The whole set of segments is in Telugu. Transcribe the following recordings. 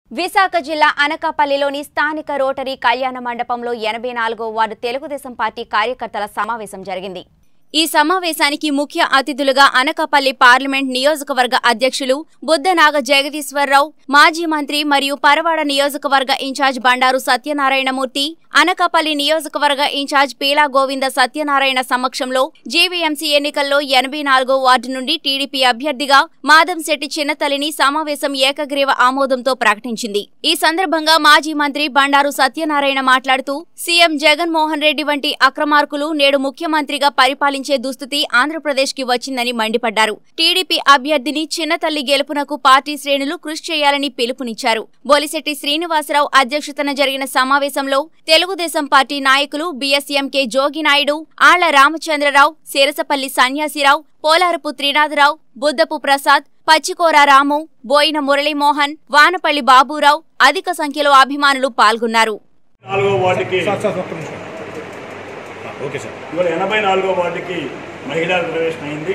విశాఖ జిల్లా అనకాపల్లిలోని స్థానిక రోటరీ కళ్యాణ మండపంలో ఎనభై నాలుగో వార్డు తెలుగుదేశం పార్టీ కార్యకర్తల సమావేశం జరిగింది ఈ సమావేశానికి ముఖ్య అతిథులుగా అనకాపల్లి పార్లమెంట్ నియోజకవర్గ అధ్యక్షులు బుద్ధనాగ జగదీశ్వరరావు మాజీ మంత్రి మరియు పరవాడ నియోజకవర్గ ఇన్ఛార్జ్ బండారు సత్యనారాయణమూర్తి అనకాపల్లి నియోజకవర్గ ఇన్ఛార్జ్ పీలా గోవింద సత్యనారాయణ సమక్షంలో జీవీఎంసీ ఎన్నికల్లో ఎనభై నాలుగో వార్డు నుండి టీడీపీ అభ్యర్థిగా మాదంశెట్టి చిన్నతల్లిని సమావేశం ఏకగ్రీవ ఆమోదంతో ప్రకటించింది ఈ సందర్భంగా మాజీ మంత్రి బండారు సత్యనారాయణ మాట్లాడుతూ సీఎం జగన్మోహన్ రెడ్డి వంటి అక్రమార్కులు నేడు ముఖ్యమంత్రిగా పరిపాలించే దుస్థితి ఆంధ్రప్రదేశ్ కి వచ్చిందని మండిపడ్డారు టీడీపీ అభ్యర్థిని చిన్నతల్లి గెలుపునకు పార్టీ శ్రేణులు కృషి చేయాలని పిలుపునిచ్చారు బొలిశెట్టి శ్రీనివాసరావు అధ్యక్షతన జరిగిన సమావేశంలో తెలుగుదేశం పార్టీ నాయకులు బీఎస్ఎంకే జోగినాయుడు ఆళ్ల రామచంద్రరావు శిరసపల్లి సన్యాసిరావు పోలారపు త్రినాథరావు బుద్దపు ప్రసాద్ పచ్చికోర రాము బోయిన మురళీమోహన్ వానపల్లి బాబురావు అధిక సంఖ్యలో అభిమానులు పాల్గొన్నారు నాలుగో వార్డుకి సార్ సార్ ఒక్క నిమిషం ఆ, ఓకే సార్ ఇవాళ ఎనభై నాలుగో వార్డుకి మహిళా రిజర్వేషన్ అయింది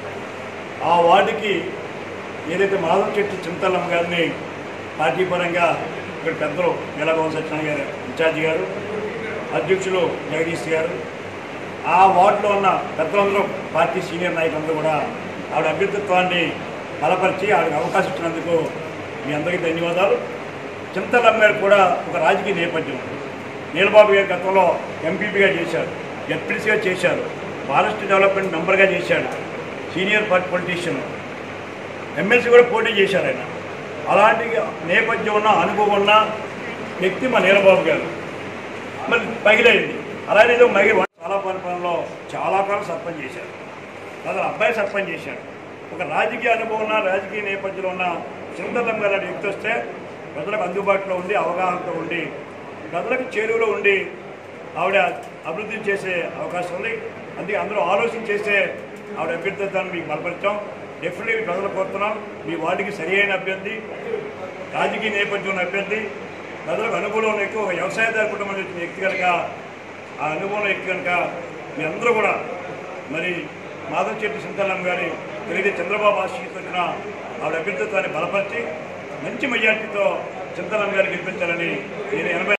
ఆ వార్డుకి ఏదైతే మాధవ చెట్టు చింతలమ్మ గారిని పార్టీ పరంగా ఇక్కడ పెద్దలు నీలగోన్ సత్యనారాయణ గారు ఇన్ఛార్జి గారు అధ్యక్షులు జగదీష్ గారు ఆ వార్డులో ఉన్న పెద్దలందరూ పార్టీ సీనియర్ నాయకులందరూ కూడా ఆవిడ అభ్యర్థిత్వాన్ని బలపరిచి ఆవిడకి అవకాశం ఇచ్చినందుకు మీ అందరికీ ధన్యవాదాలు చింతలమ్మ గారు కూడా ఒక రాజకీయ నేపథ్యం ఉంది నీలబాబు గారు గతంలో ఎంపీపీగా చేశారు ఎస్పీసీగా చేశారు ఫారెస్ట్ డెవలప్మెంట్ మెంబర్గా చేశాడు సీనియర్ పార్టీ పొలిటీషియన్ ఎమ్మెల్సీ కూడా పోటీ చేశారు ఆయన అలాంటి నేపథ్యం ఉన్న అనుభవం ఉన్న వ్యక్తి మా నీలబాబు గారు మరి పగిలైంది అలానే ఏదో మగిలి చాలా పరిపాలనలో చాలా కాలం సర్పంచ్ చేశారు లేదా అబ్బాయి సర్పంచ్ చేశాడు ఒక రాజకీయ అనుభవం ఉన్న రాజకీయ నేపథ్యంలో ఉన్న చింతలం గారు లాంటి వ్యక్తి వస్తే ప్రజలకు అందుబాటులో ఉండి అవగాహనతో ఉండి ప్రజలకు చేరువలో ఉండి ఆవిడ అభివృద్ధి చేసే అవకాశం ఉంది అందుకే అందరూ ఆలోచన చేసే ఆవిడ అభ్యర్థిత్వాన్ని మీకు బలపరిచాం డెఫినెట్లీ ప్రజలు కోరుతున్నాం మీ వార్డుకి సరి అయిన అభ్యర్థి రాజకీయ నేపథ్యం ఉన్న అభ్యర్థి ప్రజలకు అనుభవం ఎక్కువ ఒక వ్యవసాయదారు కుటుంబం నుంచి వ్యక్తి కనుక ఆ అనుభవం వ్యక్తి కనుక మీ అందరూ కూడా మరి మాధవ్ చెట్టి సింతలమ్మ గారి తిరిగి చంద్రబాబు ఆశీస్సు వచ్చిన ఆవిడ అభ్యర్థిత్వాన్ని బలపరిచి మంచి మెజార్టీతో చింతలమ్మ గారిని గెలిపించాలని నేను ఎనభై